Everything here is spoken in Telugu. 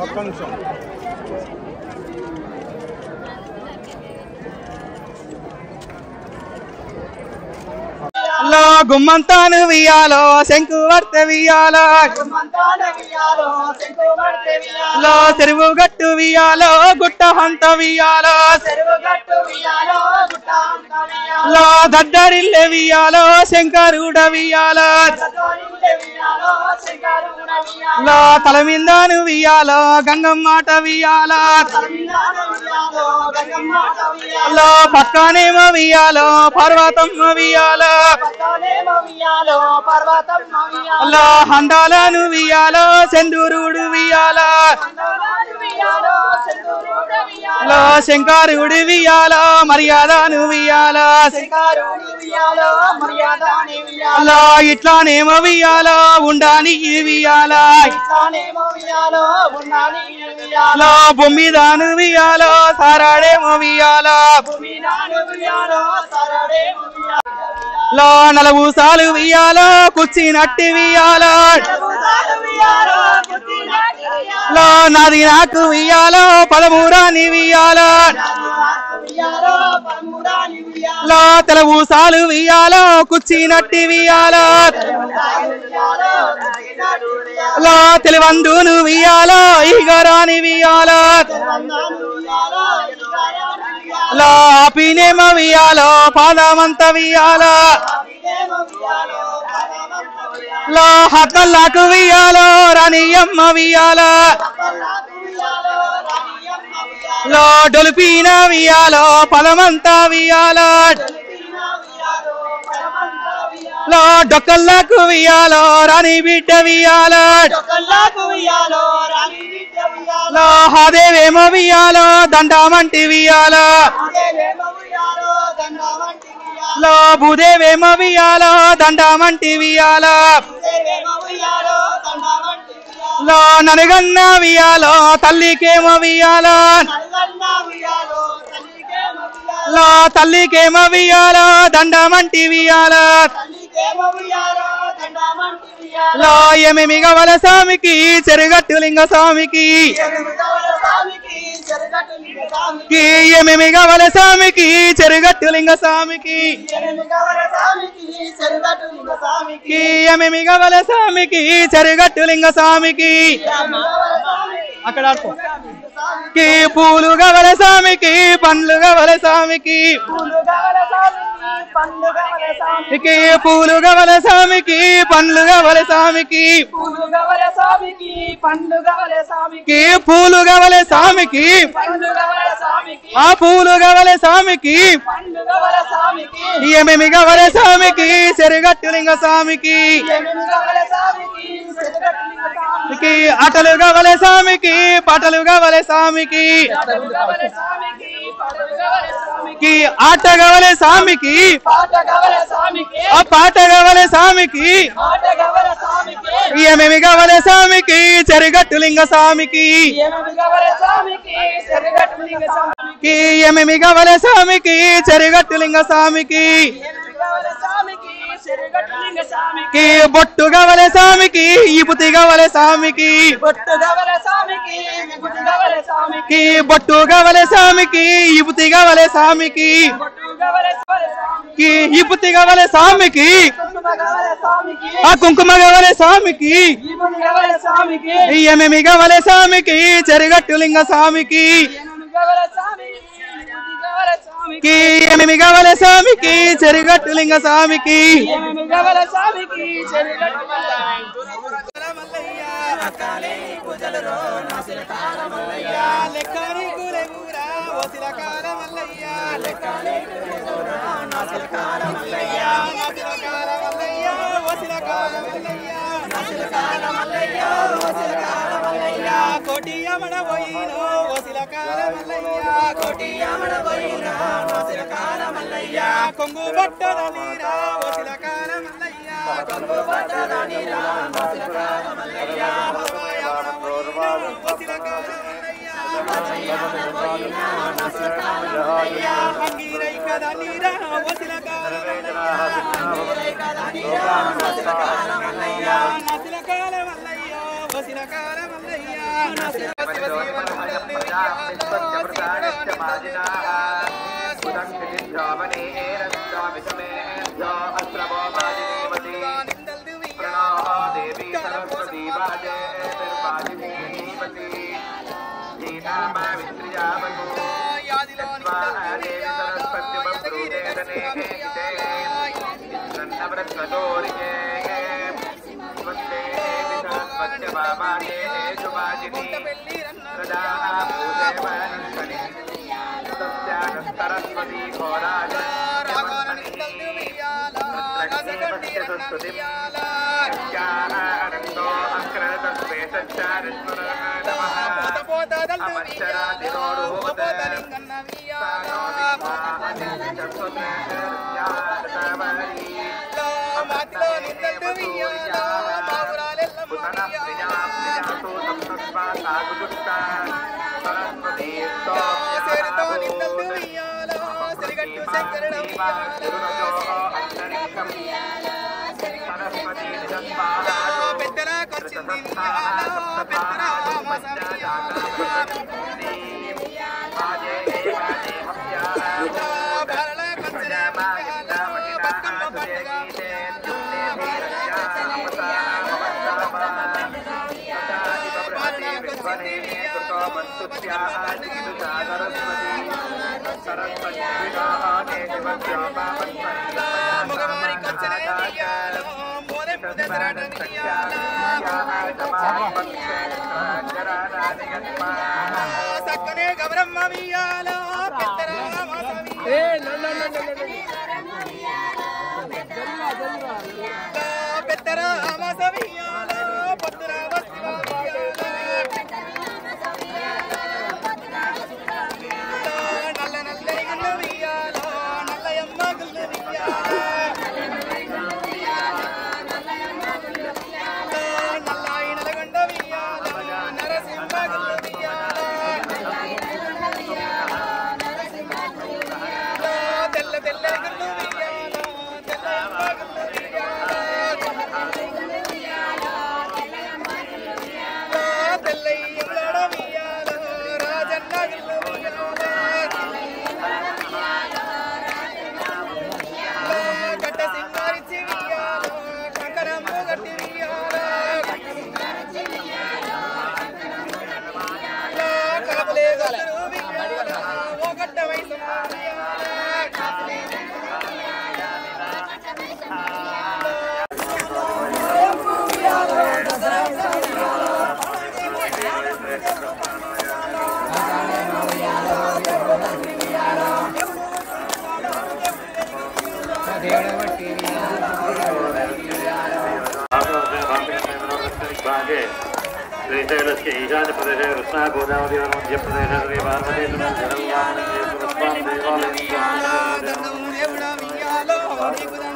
ఒక్క నిమిషం లో గుమ్మంతాను వియాలో శంకు వర్త వియాలో లో చెరువు గట్టు వియాలో గుట్ట హంత వియాలో లో దద్దరిల్లె వియాలో శంకరుడ వియాలో లో తల మిందాను వియాలో గంగమ్మాట వియాలో లో పక్కనేమో వియాలో పర్వతమ్మ వియాలో లో హండాలను వియాలో సెందూరుడు వియాలో లో శంకరుడు వియాలో మర్యాదను వియాలో లో ఇట్లానేమో వియాలో ఉండాని వియాలో లో బొమ్మిదాను వియాలో సారాడేమో వియాలో లో నలుగు సాలు వియాలో కుచ్చినట్టి వియాలో లో నాది నాకు వియాలో పదమూరాని వియాలో లో తెలుగు సాలు వియాలో కుచ్చినట్టి వియాలో లో తెలివందును వియాలో ఈగరాని వియాలో లో ఆపినేమ వియాలో పాదమంత వియాలో లో హక్కల్లాకు వియాలో రానియమ్మ వియాలో లో డొలిపిన వియాలో పదమంతా వియాలో లో డొక్కల్లాకు వియాలో రాని బిడ్డ వియాలో లో హాదేవేమో వియాలో దండమంటి వియాలో లో భూదేవేమో వియాలో దండమంటి వియాలో లో ననగన్న వియాలో తల్లికేమో వియాలో లో తల్లికేమో వియాలో దండమంటి వియాలో లో ఏమేమి గవల స్వామికి చెరుగట్టు లింగ స్వామికి కి ఏమేమి గవల స్వామికి చెరుగట్టు లింగ స్వామికి కి ఏమేమి గవల స్వామికి చెరుగట్టు లింగ స్వామికి అక్కడ ఆడుకో. కి పూలు గవల స్వామికి పండ్లు గవల స్వామికి కి పూలు గవల స్వామికి పండ్లు గవల స్వామికి కి పూలు గవల స్వామికి ఆ పూలు గవల స్వామికి ఏమేమి గవల స్వామికి చెరుగట్టు లింగ స్వామికి కి అటలు గవల స్వామికి పటలు గవల స్వామికి కి ఆట గవల స్వామికి ఆ పాట గవల స్వామికి ఏమేమి గవల స్వామికి చెరుగట్టు లింగ స్వామికి కి ఏమేమి గవల స్వామికి చెరుగట్టు లింగ స్వామికి కి బొట్టు గవల స్వామికి ఇపుతి గవల స్వామికి కి బొట్టు గవల స్వామికి ఇపుతి గవల స్వామికి కి ఇపుతి గవల స్వామికి ఆ కుంకుమ గవల స్వామికి ఏమేమి గవల స్వామికి చెరుగట్టు లింగ స్వామికి కి ఏమేమి గవల స్వామికి చెరుగట్టు లింగ స్వామికి కోటి అమడ పోయినో ఓసిల కాలమల్లయ్య కోటి అమడ పోయినో ఓసిల కాలమల్లయ్య కొంగు బట్టల నీరా ఓసిల కాలమల్లయ్య కొంగు బట్టల నీరా ఓసిల కాలమల్లయ్య హరవాయమడ పోయినో ఓసిల కాలమల్లయ్య అంగిరై కదా నీరా ఓసిల కాలమల్లయ్య అంగిరై కదా నీరా ఓసిల కాలమల్లయ్య నసిల కాలమల్లయ్య పోసిన కాలమల్లయ్య శివ శివ శివ నిందలు దేవి సరస్వతి బాజే నిర్వాజిని గీతామావిత్రియామకు యాదిలో దేవి సరస్వతి బబ్రూదేదనే నన్నవ్రత్వదోరికే స్వస్తే దేవి సరస్వతి బాబాగే శుభాజిని ప్రజా భూదేవనంతని సత్యానస్తరస్వతి ఘోరాజ నందో అగ్రతస్వేషారిష్మరణ సక్కనే గౌరమ్మ వియ్యాల పెద్దర అమాస వియ్యాల పొద్దున నల్ల నల్లని గుళ్ళు వియ్యాల నల్లయమ్మ గుళ్ళు వియ్యాల నల్లాయి నలగొండ వియ్యాల నరసింహ గుళ్ళు వియ్యాల తెల్ల తెల్ల గుళ్ళు వియ్యాల తెల్లయమ్మ గుళ్ళు వియ్యాల తెల్లయ్యమ్మడ వియ్యాల రాజన్న గుళ్ళు వియ్యాల కట్ట సింగారిచి వియ్యాల కంకరమ్మ గట్టి వియ్యాల కలపలే గొల్లు వియ్యాల ఓ గట్ట వయసు శ్రీశైలस्य ఈశాన్యప్రదేశే కృష్ణా గోదావరి మధ్యప్రదేశ శ్రీ పార్వతీ దేవాలయం దేవుడా వియ్యాలో నీకు